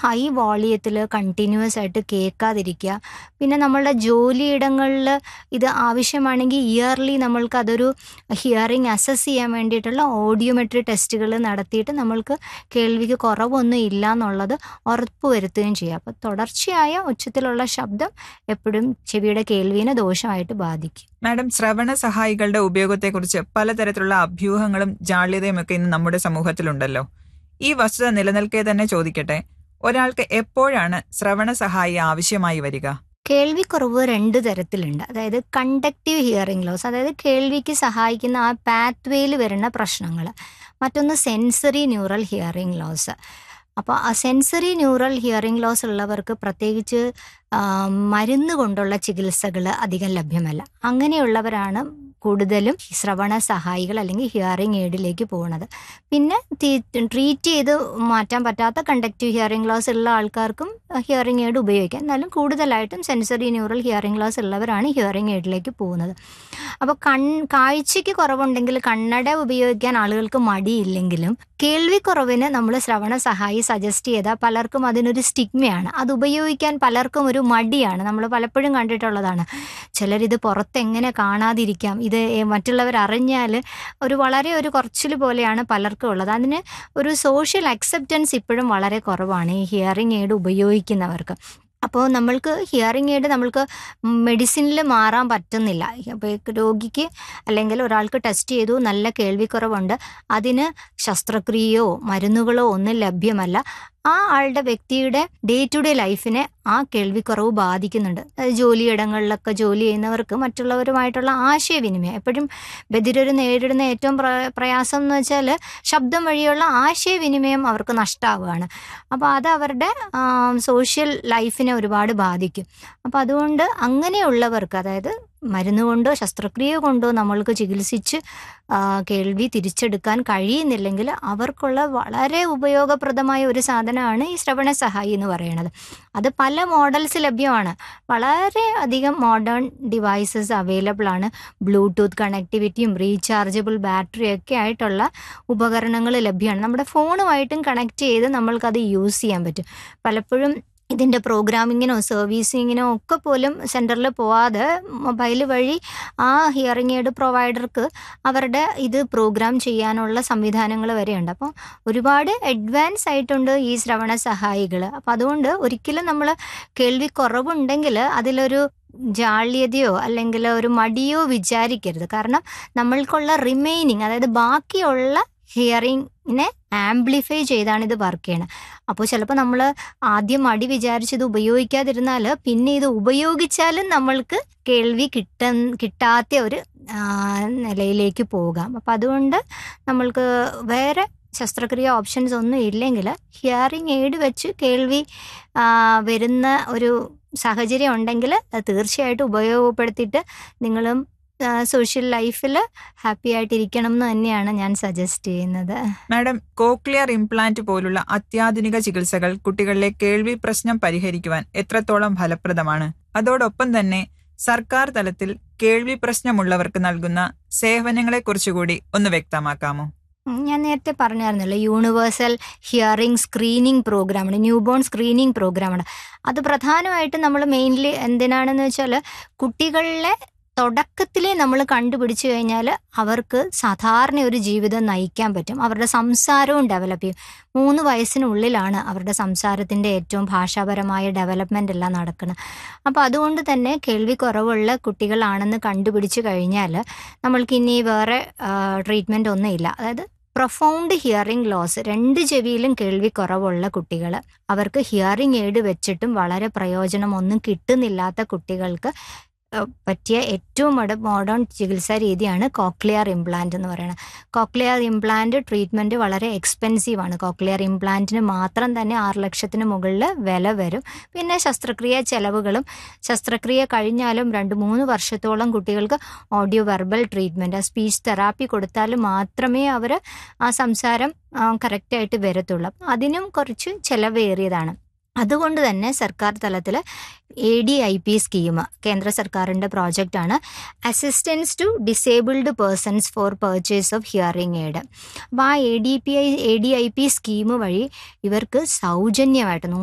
high വോളിയത്തിൽ continuous ആയിട്ട് കേൾക്കാതിരിക്കുക പിന്നെ നമ്മളുടെ ജോലിയിടങ്ങളിൽ ഇത് ആവശ്യമാണെങ്കിൽ ഇയർലി നമ്മൾക്ക് അതൊരു ഹിയറിംഗ് അസസ് ചെയ്യാൻ വേണ്ടിയിട്ടുള്ള ഓഡിയോമെട്രി ടെസ്റ്റുകൾ നടത്തിയിട്ട് നമ്മൾക്ക് കേൾവിക്ക് കുറവൊന്നും ഇല്ല എന്നുള്ളത് ഉറപ്പ് വരുത്തുകയും ചെയ്യുക അപ്പോൾ തുടർച്ചയായ ഉച്ചത്തിലുള്ള ശബ്ദം എപ്പോഴും ചെവിയുടെ കേൾവിനെ ദോഷമായിട്ട് ബാധിക്കും മാഡം ശ്രവണ സഹായികളുടെ ഉപയോഗത്തെക്കുറിച്ച് പലതരത്തിലുള്ള അഭ്യൂഹങ്ങളും ജാള്യതയും ഒക്കെ ഇന്ന് നമ്മുടെ സമൂഹത്തിലുണ്ടല്ലോ ഈ വസ്തുത നിലനിൽക്കെ തന്നെ ചോദിക്കട്ടെ ഒരാൾക്ക് എപ്പോഴാണ് ശ്രവണ സഹായി ആവശ്യമായി വരിക കേൾവിക്കുറവ് രണ്ട് തരത്തിലുണ്ട് അതായത് കണ്ടക്റ്റീവ് ഹിയറിംഗ് ലോസ് അതായത് കേൾവിക്ക് സഹായിക്കുന്ന ആ പാത്വേയിൽ വരുന്ന പ്രശ്നങ്ങൾ മറ്റൊന്ന് സെൻസറി ന്യൂറൽ ഹിയറിംഗ് ലോസ് അപ്പോൾ ആ സെൻസറി ന്യൂറൽ ഹിയറിംഗ് ലോസ് ഉള്ളവർക്ക് പ്രത്യേകിച്ച് ആ, മരുന്ന് കൊണ്ടുള്ള ചികിത്സകൾ അധികം ലഭ്യമല്ല അങ്ങനെയുള്ളവരാണ് കൂടുതലും ശ്രവണ സഹായികൾ അല്ലെങ്കിൽ ഹിയറിംഗ് എയ്ഡിലേക്ക് പോകുന്നത് പിന്നെ ട്രീറ്റ് ചെയ്ത് മാറ്റാൻ പറ്റാത്ത കണ്ടക്റ്റീവ് ഹിയറിംഗ് ലോസ് ഉള്ള ആൾക്കാർക്കും ഹിയറിംഗ് എയ്ഡ് ഉപയോഗിക്കാം എന്നാലും കൂടുതലായിട്ടും സെൻസറി ന്യൂറൽ ഹിയറിംഗ് ലോസ് ഉള്ളവരാണ് ഹിയറിംഗ് എയ്ഡിലേക്ക് പോകുന്നത് അപ്പോൾ കൺ കാഴ്ചയ്ക്ക് കുറവുണ്ടെങ്കിൽ കണ്ണട ഉപയോഗിക്കാൻ ആളുകൾക്ക് മടിയില്ലെങ്കിലും കേൾവിക്കുറവിന് നമ്മൾ ശ്രവണ സഹായി സജസ്റ്റ് ചെയ്താൽ പലർക്കും അതിനൊരു സ്റ്റിഗ്മയാണ് അത് ഉപയോഗിക്കാൻ പലർക്കും ഒരു മടിയാണ് നമ്മൾ പലപ്പോഴും കണ്ടിട്ടുള്ളതാണ് ചിലരിത് പുറത്ത് എങ്ങനെ കാണാതിരിക്കാം ഇത് മറ്റുള്ളവർ അറിഞ്ഞാൽ ഒരു വളരെ ഒരു കുറച്ചിൽ പോലെയാണ് പലർക്കും ഉള്ളത് അതിന് ഒരു സോഷ്യൽ അക്സെപ്റ്റൻസ് ഇപ്പോഴും വളരെ കുറവാണ് ഈ ഹിയറിംഗ് എയ്ഡ് ഉപയോഗിക്കുന്നവർക്ക് അപ്പോൾ നമ്മൾക്ക് ഹിയറിംഗ് എയ്ഡ് നമ്മൾക്ക് മെഡിസിനിൽ മാറാൻ പറ്റുന്നില്ല അപ്പോൾ രോഗിക്ക് അല്ലെങ്കിൽ ഒരാൾക്ക് ടെസ്റ്റ് ചെയ്തു നല്ല കേൾവിക്കുറവുണ്ട് അതിന് ശസ്ത്രക്രിയയോ മരുന്നുകളോ ഒന്നും ലഭ്യമല്ല ആ ആളുടെ വ്യക്തിയുടെ ഡേ ടു ഡേ ലൈഫിനെ ആ കേൾവിക്കുറവ് ബാധിക്കുന്നുണ്ട് അതായത് ജോലിയിടങ്ങളിലൊക്കെ ജോലി ചെയ്യുന്നവർക്ക് മറ്റുള്ളവരുമായിട്ടുള്ള ആശയവിനിമയം എപ്പോഴും ബധിരർ നേരിടുന്ന ഏറ്റവും പ്ര പ്രയാസം എന്ന് വെച്ചാൽ ശബ്ദം വഴിയുള്ള ആശയവിനിമയം അവർക്ക് നഷ്ടമാവുകയാണ് അപ്പോൾ അത് അവരുടെ സോഷ്യൽ ലൈഫിനെ ഒരുപാട് ബാധിക്കും അപ്പോൾ അതുകൊണ്ട് അങ്ങനെയുള്ളവർക്ക് അതായത് മരുന്ന് കൊണ്ടോ ശസ്ത്രക്രിയ കൊണ്ടോ നമ്മൾക്ക് ചികിത്സിച്ച് ആ, കേൾവി തിരിച്ചെടുക്കാൻ കഴിയുന്നില്ലെങ്കിൽ അവർക്കുള്ള വളരെ ഉപയോഗപ്രദമായ ഒരു സാധനമാണ് ഈ ശ്രവണ സഹായി എന്ന് പറയുന്നത് അത് പല മോഡൽസ് ലഭ്യമാണ് വളരെ അധികം മോഡേൺ ഡിവൈസസ് അവൈലബിൾ ആണ് ബ്ലൂടൂത്ത് കണക്ടിവിറ്റിയും റീചാർജബിൾ ബാറ്ററിയൊക്കെ ആയിട്ടുള്ള ഉപകരണങ്ങൾ ലഭ്യമാണ് നമ്മുടെ ഫോണുമായിട്ടും കണക്ട് ചെയ്ത് നമ്മൾക്കത് യൂസ് ചെയ്യാൻ പറ്റും പലപ്പോഴും ഇതിൻ്റെ പ്രോഗ്രാമിങ്ങിനോ സർവീസിങ്ങിനോ ഒക്കെ പോലും സെൻറ്ററിൽ പോവാതെ മൊബൈൽ വഴി ആ ഹിയറിംഗ് എയ്ഡ് പ്രൊവൈഡർക്ക് അവരുടെ ഇത് പ്രോഗ്രാം ചെയ്യാനുള്ള സംവിധാനങ്ങൾ വരെയുണ്ട് അപ്പോൾ ഒരുപാട് അഡ്വാൻസ് ആയിട്ടുണ്ട് ഈ ശ്രവണ സഹായികൾ അപ്പോൾ അതുകൊണ്ട് ഒരിക്കലും നമ്മൾ കേൾവി കുറവുണ്ടെങ്കിൽ അതിലൊരു ജാള്യതയോ അല്ലെങ്കിൽ ഒരു മടിയോ വിചാരിക്കരുത് കാരണം നമ്മൾക്കുള്ള റിമൈനിങ് അതായത് ബാക്കിയുള്ള ഹിയറിങ്ങിനെ ആംപ്ലിഫൈ ചെയ്താണ് ഇത് വർക്ക് ചെയ്യണത് അപ്പോൾ ചിലപ്പോൾ നമ്മൾ ആദ്യം മടി വിചാരിച്ചത് ഉപയോഗിക്കാതിരുന്നാൽ പിന്നെ ഇത് ഉപയോഗിച്ചാലും നമ്മൾക്ക് കേൾവി കിട്ട കിട്ടാത്ത ഒരു ആ, നിലയിലേക്ക് പോകാം അപ്പം അതുകൊണ്ട് നമ്മൾക്ക് വേറെ ശസ്ത്രക്രിയ ഓപ്ഷൻസ് ഒന്നും ഇല്ലെങ്കിൽ ഹിയറിംഗ് എയ്ഡ് വെച്ച് കേൾവി ആ, വരുന്ന ഒരു സാഹചര്യം ഉണ്ടെങ്കിൽ അത് തീർച്ചയായിട്ടും ഉപയോഗപ്പെടുത്തിയിട്ട് നിങ്ങളും സോഷ്യൽ ലൈഫിൽ ഹാപ്പി ആയിട്ടിരിക്കണം എന്ന് തന്നെയാണ് ഞാൻ സജസ്റ്റ് ചെയ്യുന്നത് മാഡം കോക്ലിയർ ഇംപ്ലാന്റ് പോലുള്ള അത്യാധുനിക ചികിത്സകൾ കുട്ടികളിലെ കേൾവി പ്രശ്നം പരിഹരിക്കുവാൻ എത്രത്തോളം ഫലപ്രദമാണ് അതോടൊപ്പം തന്നെ സർക്കാർ തലത്തിൽ കേൾവി പ്രശ്നമുള്ളവർക്ക് നൽകുന്ന സേവനങ്ങളെക്കുറിച്ചുകൂടി ഒന്ന് വ്യക്തമാക്കാമോ ഉം, ഞാൻ നേരത്തെ പറഞ്ഞായിരുന്നല്ലോ യൂണിവേഴ്സൽ ഹിയറിംഗ് സ്ക്രീനിങ് പ്രോഗ്രാമാണ് ന്യൂ ബോൺ സ്ക്രീനിങ് പ്രോഗ്രാമാണ് അത് പ്രധാനമായിട്ടും നമ്മൾ മെയിൻലി എന്തിനാണെന്ന് വെച്ചാൽ കുട്ടികളിലെ തുടക്കത്തിലേ നമ്മൾ കണ്ടുപിടിച്ചു കഴിഞ്ഞാൽ അവർക്ക് സാധാരണ ഒരു ജീവിതം നയിക്കാൻ പറ്റും അവരുടെ സംസാരവും ഡെവലപ്പ് ചെയ്യും മൂന്ന് വയസ്സിനുള്ളിലാണ് അവരുടെ സംസാരത്തിൻ്റെ ഏറ്റവും ഭാഷാപരമായ ഡെവലപ്മെൻ്റ് എല്ലാം നടക്കുന്നത് അപ്പോൾ അതുകൊണ്ട് തന്നെ കേൾവി കുറവുള്ള കുട്ടികളാണെന്ന് കണ്ടുപിടിച്ചു കഴിഞ്ഞാൽ നമ്മൾക്ക് ഇനി വേറെ ട്രീറ്റ്മെൻ്റ് ഒന്നും ഇല്ല അതായത് പ്രൊഫൗണ്ട് ഹിയറിംഗ് ലോസ് രണ്ട് ചെവിയിലും കേൾവി കുറവുള്ള കുട്ടികൾ അവർക്ക് ഹിയറിംഗ് എയ്ഡ് വെച്ചിട്ടും വളരെ പ്രയോജനമൊന്നും കിട്ടുന്നില്ലാത്ത കുട്ടികൾക്ക് ഏഹ്, പറ്റിയ ഏറ്റവും മോഡേൺ ചികിത്സാ രീതിയാണ് കോക്ലിയർ ഇംപ്ലാന്റ് എന്ന് പറയുന്നത് കോക്ലിയർ ഇംപ്ലാന്റ് ട്രീറ്റ്മെൻറ്റ് വളരെ എക്സ്പെൻസീവ് ആണ് കോക്ലിയർ ഇംപ്ലാന്റിന് മാത്രം തന്നെ ആറ് ലക്ഷത്തിന് മുകളിൽ വില വരും പിന്നെ ശസ്ത്രക്രിയ ചെലവുകളും ശസ്ത്രക്രിയ കഴിഞ്ഞാലും രണ്ട് മൂന്ന് വർഷത്തോളം കുട്ടികൾക്ക് audio verbal treatment speech therapy കൊടുത്താൽ മാത്രമേ അവർ ആ സംസാരം കറക്റ്റായിട്ട് വരത്തുള്ളൂ അപ്പം അതിനും കുറച്ച് ചിലവേറിയതാണ് അതുകൊണ്ട് തന്നെ സർക്കാർ തലത്തിൽ A D I P scheme കേന്ദ്ര സർക്കാരിൻ്റെ പ്രോജക്റ്റാണ് assistance to disabled persons for purchase of hearing aid അപ്പോൾ ആ A D P I A D I P scheme വഴി ഇവർക്ക് സൗജന്യമായിട്ട്